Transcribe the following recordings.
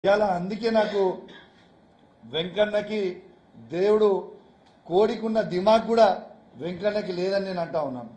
ఇవాళ అందుకే నాకు వెంకన్నకి దేవుడు కోడికున్న దిమాగ్ కూడా వెంకన్నకి లేదని నేను అంటా ఉన్నాను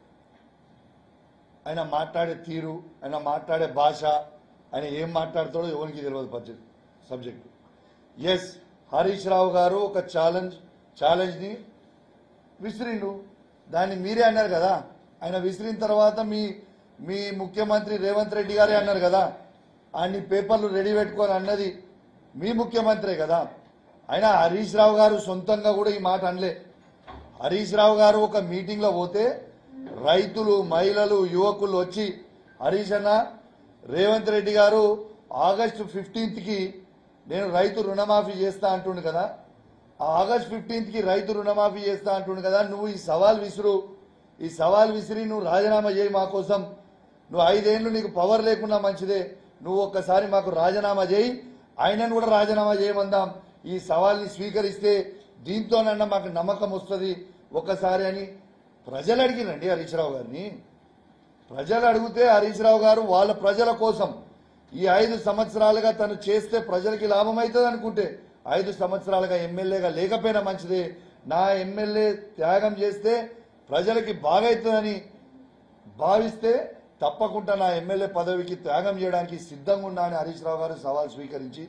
ఆయన మాట్లాడే తీరు ఆయన మాట్లాడే భాష ఆయన ఏం మాట్లాడతాడో ఎవరికి తెలియదు పబ్జెక్ట్ సబ్జెక్ట్ ఎస్ హరీష్ రావు గారు ఒక ఛాలెంజ్ ఛాలెంజ్ని విసిరిండు దాన్ని మీరే అన్నారు కదా ఆయన విసిరిన తర్వాత మీ మీ ముఖ్యమంత్రి రేవంత్ రెడ్డి గారే అన్నారు కదా అన్ని పేపర్లు రెడీ పెట్టుకొని అన్నది మీ ముఖ్యమంత్రే కదా అయినా హరీష్ రావు గారు సొంతంగా కూడా ఈ మాట అనలే హరీష్ రావు గారు ఒక మీటింగ్లో పోతే రైతులు మహిళలు యువకులు వచ్చి హరీష్ అన్న రేవంత్ రెడ్డి గారు ఆగస్టు ఫిఫ్టీన్త్కి నేను రైతు రుణమాఫీ చేస్తా అంటుండు కదా ఆ ఆగస్ట్ ఫిఫ్టీన్త్ కి రైతు రుణమాఫీ చేస్తా అంటుండు కదా నువ్వు ఈ సవాల్ విసురు ఈ సవాల్ విసిరి నువ్వు రాజీనామా చేయి మా కోసం నువ్వు ఐదేళ్లు నీకు పవర్ లేకున్నా మంచిదే నువ్వు ఒక్కసారి మాకు రాజీనామా చేయి ఆయనను కూడా రాజీనామా చేయమందాం ఈ సవాల్ని స్వీకరిస్తే దీంతోనన్నా మాకు నమ్మకం వస్తుంది ఒక్కసారి అని ప్రజలు అడిగిరండి హరీష్ రావు గారిని ప్రజలు అడిగితే హరీష్ రావు గారు వాళ్ళ ప్రజల కోసం ఈ ఐదు సంవత్సరాలుగా తను చేస్తే ప్రజలకి లాభం అవుతుంది అనుకుంటే ఐదు సంవత్సరాలుగా ఎమ్మెల్యేగా లేకపోయినా మంచిదే నా ఎమ్మెల్యే త్యాగం చేస్తే ప్రజలకి బాగవుతుందని భావిస్తే తప్పకుండా నా ఎమ్మెల్యే పదవికి త్యాగం చేయడానికి సిద్ధంగా ఉన్నా అని హరీష్ రావు గారు సవాల్ స్వీకరించి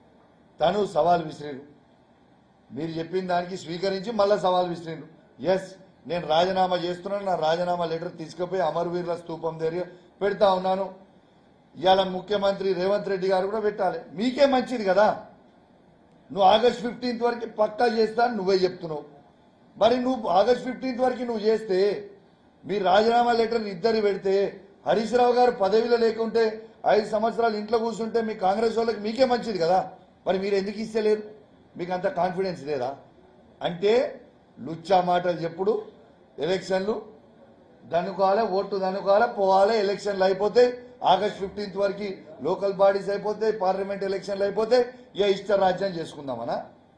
తను సవాల్ విసిరారు మీరు చెప్పిన దానికి స్వీకరించి మళ్ళా సవాల్ విసిరిండు ఎస్ నేను రాజీనామా చేస్తున్నాను నా రాజీనామా లెటర్ తీసుకుపోయి అమరవీరుల స్తూపం దగ్గర పెడతా ఉన్నాను ఇవాళ ముఖ్యమంత్రి రేవంత్ రెడ్డి గారు కూడా పెట్టాలి మీకే మంచిది కదా నువ్వు ఆగస్ట్ ఫిఫ్టీన్త్ వరకు పక్కా చేస్తా అని నువ్వే చెప్తున్నావు మరి నువ్వు ఆగస్ట్ ఫిఫ్టీన్త్ వరకు నువ్వు చేస్తే మీ రాజీనామా లెటర్ ఇద్దరు పెడితే హరీష్ రావు గారు పదవిలో లేకుంటే ఐదు సంవత్సరాలు ఇంట్లో కూర్చుంటే మీ కాంగ్రెస్ వాళ్ళకి మీకే మంచిది కదా మరి మీరు ఎందుకు ఇస్తలేరు మీకు అంత కాన్ఫిడెన్స్ లేదా అంటే లుచ్చా మాటలు చెప్పుడు ఎలక్షన్లు దనుకోవాలి ఓటు దనుకోవాలి పోవాలి ఎలక్షన్లు అయిపోతాయి ఆగస్ట్ ఫిఫ్టీన్త్ వరకు లోకల్ బాడీస్ అయిపోతాయి పార్లమెంట్ ఎలక్షన్లు అయిపోతాయి ఇక ఇష్ట రాజ్యం చేసుకుందామనా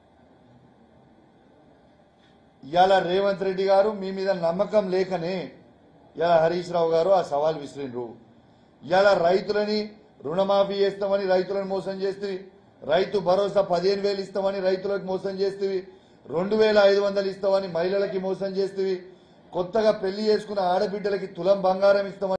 ఇవాళ రేవంత్ రెడ్డి గారు మీ మీద నమ్మకం లేకనే ఇవాళ హరీష్ రావు గారు ఆ సవాల్ విసిరిండ్రు ఇవాళ రైతులని రుణమాఫీ చేస్తామని రైతులను మోసం చేస్తే రైతు భరోసా పదిహేను వేలు ఇస్తామని రైతులకు మోసం చేస్తేవి రెండు వేల ఐదు వందలు ఇస్తామని మహిళలకి మోసం చేస్తేవి కొత్తగా పెళ్లి చేసుకున్న ఆడబిడ్డలకి తులం బంగారం ఇస్తామని